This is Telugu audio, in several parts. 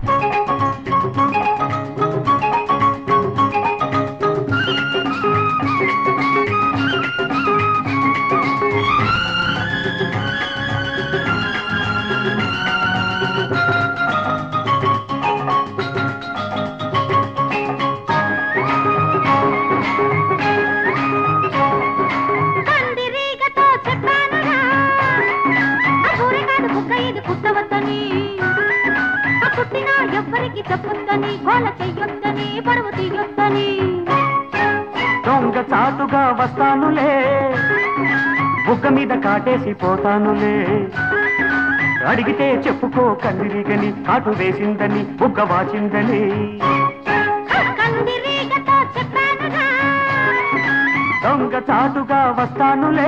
కందిరీగతో చెప్పానురా ఆ ఊరే కాదు కుక్క ఇది కుట్టవద్దని ఆ పుట్టినా ఎవ్వరికి చెప్పొద్దని గోల చెయ్యొద్దని పరువు తీయొద్దని దొంగ చాటుగా వస్తానులే బుగ్గ మీద కాటేసి పోతానులే అడిగితే చెప్పుకో కందిరిగని కాటు వేసిందని బుగ్గ వాచిందని ఆ కందిరీగతో చెప్పానురా దొంగ చాటుగా వస్తానులే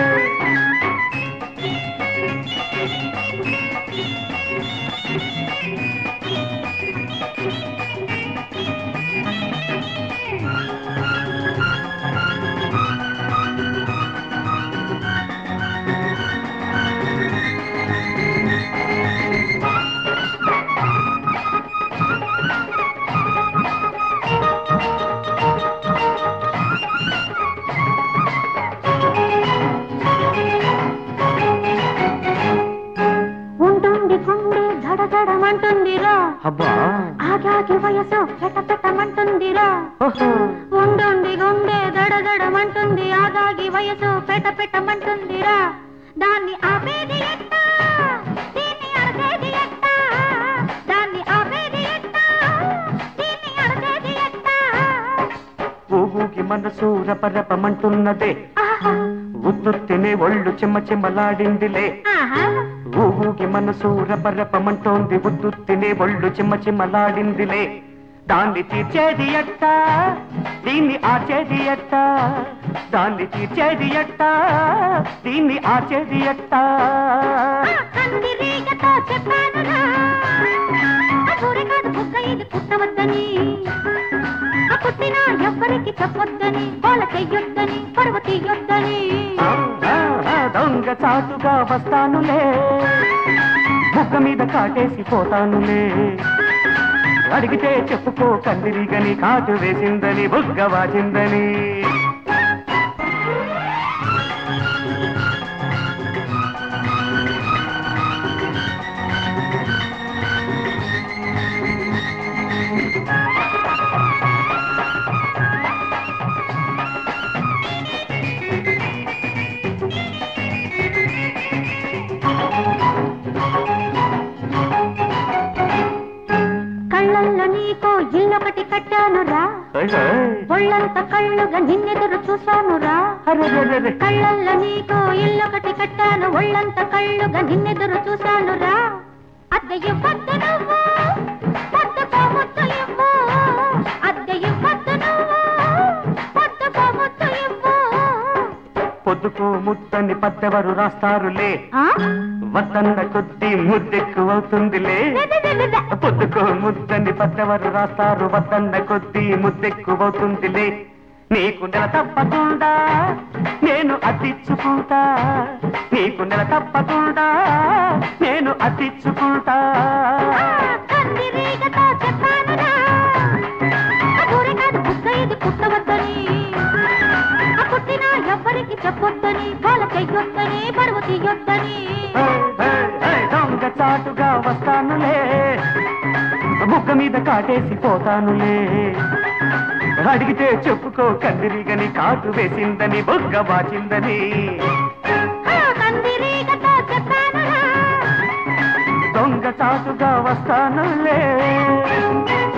ఉంటుండి గుండె దడదడమంటుందిరా అబ్బా ఆగాగి వయసు పెట్టమంటుందిరా ఓహో. ఉండుండి గుండె దడదడమంటుంది ఆగాగి వయసు పెట పెట్టమంటుందిరా దాన్ని ఆపేది ఎట్టా దీన్ని అరచేది ఎట్టా దాన్ని ఆపేది ఎట్టా దీన్ని అరచేది ఎట్టా ఊహూకి మనసు రపరపమంటున్నదే ఆహా ఉత్తుత్తినే ఒళ్ళు చెమ్మ చెమ్మలాడిందిలే ఆహా ఊహూకి మనసు రపరపమంటోంది ఉత్తుత్తినే ఒళ్ళు చెమ్మ చెమ్మలాడిందిలే దాన్ని తీర్చేది ఎట్టా దీన్ని ఆచేది ఎట్టా దాన్ని తీర్చేది ఎట్టా దీన్ని ఆచేది ఎట్టా ఆ కందిరీగతో చెప్పానురా ఆ ఊరే కాదు కుక్క ఇది పుట్టవద్దని ఆ పుట్టినా ఎవ్వరికి చెప్పొద్దని వాళ్ళ చెయ్యొద్దని పరువు తీయొద్దని ఆ, ఆ, ఆ, దొంగ చాటుగా వస్తానులే బుగ్గ మీద కాటేసి పోతానులే అడిగితే చెప్పుకో కందిరిగని కాటు వేసిందని బుగ్గ వాచిందని కళ్ళల్లో నీకో ఇల్లొకటి కట్టానురా ఓయ్ ఓయ్. ఒళ్ళంత కళ్ళుగా నిన్నెదురు చూశానురా అరెరెరెరె. కళ్ళల్లో నీకో ఇల్లొకటి కట్టాను ఒళ్ళంత కళ్ళుగా నిన్నెదురు చూశానురా అద్దె ఇవ్వద్దు నువ్వు పొద్దుకో ముద్దు ఇవ్వు అద్దె ఇవ్వద్దు నువ్వు పొద్దుకో ముద్దు ఇవ్వు పొద్దుకు ముద్దని పద్దెవరు రాస్తారులే ఆ? వద్దన్న కొద్దీ ముద్దెక్కువవుతుందిలే లెదెదెదెదె. పొద్దుకో ముద్దని పద్దెవరు రాస్తారు వద్దన్న కొద్దీ ముద్దెక్కువవుతుందిలే నీకు నెల తప్పకుండా నేను అతిచ్చుకుంటా నీకు నెల తప్పకుండా నేను అతిచ్చుకుంటా ఆ, కందిరీగతో చెప్పానురా ఆ ఊరే కాదు కుక్క ఇది కుట్టవద్దని ఆ పుట్టినా ఎవ్వరికి చెప్పొద్దని వాళ్ళ చెయ్యొద్దని పరువు తీయొద్దని ఏయ్, ఏయ్, ఏయ్, దొంగ చాటుగా వస్తానులే బుగ్గ మీద కాటేసి పోతానులే అడిగితే చెప్పుకో కందిరిగని కాటు వేసిందని బుగ్గ వాచిందని ఆ, కందిరీగతో చెప్పానురా దొంగ చాటుగా వస్తానులే